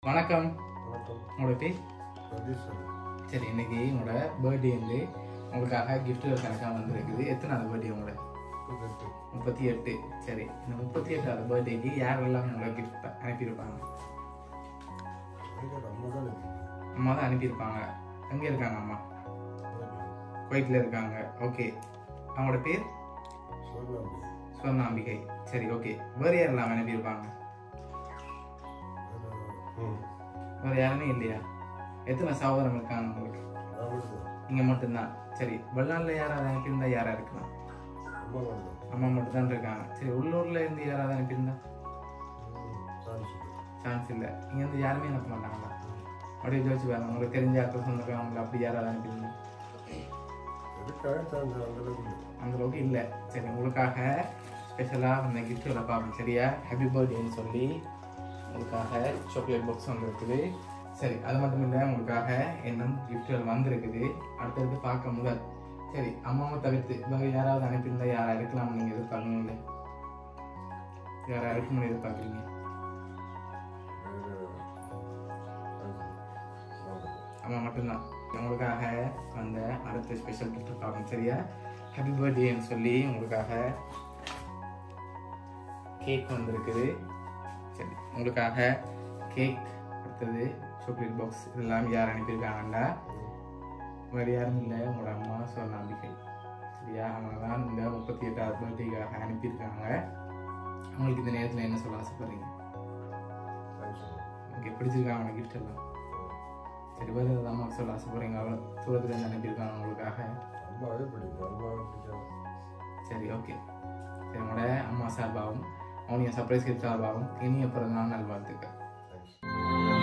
வணக்கம் வணக்கம் உங்களோட பேர் ரதீஸ்வரன் சரி இன்னைக்கு உங்களோட பர்த்டே வந்து உங்களுக்காக கிஃப்ட்டுகள் கணக்காக வந்திருக்குது எத்தனாவது பர்த்டே உங்களோட இருபத்தெட்டு முப்பத்தி எட்டு சரி இந்த முப்பத்தி எட்டாவது பர்த்டேக்கு யாரெல்லாம் உங்களை கிஃப்ட் அனுப்பியிருப்பாங்க எனக்கு நம்ம தான் இருக்கு அம்மா தான் அனுப்பியிருப்பாங்க எங்கே இருக்காங்க அம்மா குவைத்தில் இருக்காங்க ஓகே அவங்களோட பேர் சோர்ணாம்பி சுவர்ணாம்பிகை சரி ஓகே வேறு யாரெல்லாம் அனுப்பியிருப்பாங்க ம் வேறு யாருமே இல்லையா எத்தனை சகோதரம் இருக்காங்க உங்களுக்கு நான் மட்டும் நீங்கள் மட்டும்தான் சரி வெளிநாட்டில் யாராவது அனுப்பியிருந்தா யாராக இருக்கலாம் அம்மா மட்டும் அம்மா மட்டும் தான் இருக்காங்க சரி உள்ளூர்ல இருந்து யாராவது அனுப்பியிருந்தா சான்ஸ் சான்ஸ் இல்லை இங்க இருந்து யாருமே அனுப்ப மாட்டாங்களா அப்படியே யோசிச்சு பாருங்க உங்களுக்கு தெரிஞ்ச அக்கா சொந்தக்காரங்க அப்படி யாராவது அனுப்பியிருந்தா எதுக்காக சான்ஸ் அந்த அளவுக்கு இல்லை அந்த அளவுக்கு இல்லை சரி உங்களுக்காக ஸ்பெஷலாக அந்த கிஃப்ட்களை பார்ப்போம் சரியா ஹாப்பி பர்த்டேன்னு சொல்லி உங்களுக்காக சாக்லேட் பாக்ஸ் ஒன்று இருக்குது சரி அது மட்டும் இல்லை உங்களுக்காக இன்னும் கிஃப்ட்கள் வந்திருக்குது அடுத்தடுத்து பார்க்க முதல் சரி அம்மாவை தவிர்த்து வேறு யாராவது அனுப்பியிருந்தா யாரா இருக்கலாம் நீங்கள் எதிர்பார்க்கணும்ல யாரா இருக்கும்னு எதிர்பார்க்குறீங்க வேறு அம்மா மட்டும்தான் உங்களுக்காக வந்த அடுத்த ஸ்பெஷல் கிஃப்ட் பார்க்கணும் சரியா ஹாப்பி பர்த்டேன்னு சொல்லி உங்களுக்காக கேக் வந்திருக்குது சரி உங்களுக்காக கேக் அடுத்தது சாக்லேட் பாக்ஸ் இதெல்லாம் யார் அனுப்பியிருக்காங்கண்டா வேறு யாரும் இல்லை உங்களோட அம்மா சொன்ன நம்பிக்கை சரியா அவங்க தான் இந்த முப்பத்தி எட்டாவது பர்த்டேக்காக அனுப்பியிருக்காங்க அவங்களுக்கு இந்த நேரத்தில் என்ன சொல்ல ஆசைப்படுறீங்க தேங்க்ஸ் ஓகே பிடிச்சிருக்காங்க அவங்க கிஃப்ட் எல்லாம் சரி வேறு ஏதாவது அம்மாவுக்கு சொல்ல ஆசைப்படுறீங்க அவ்வளோ தூரத்துல இருந்து அனுப்பியிருக்காங்க உங்களுக்காக அம்மாவே பிடிக்கும் அம்மாவே பிடிக்காது சரி ஓகே சரி உங்களோட அம்மா சார்பாகவும் அவனிய சர்ப்ரைஸ் கிஃப்ட் சார்பாகவும் இனிய பிறந்தநாள் நல்வாழ்த்துக்கள் தேங்க்ஸ்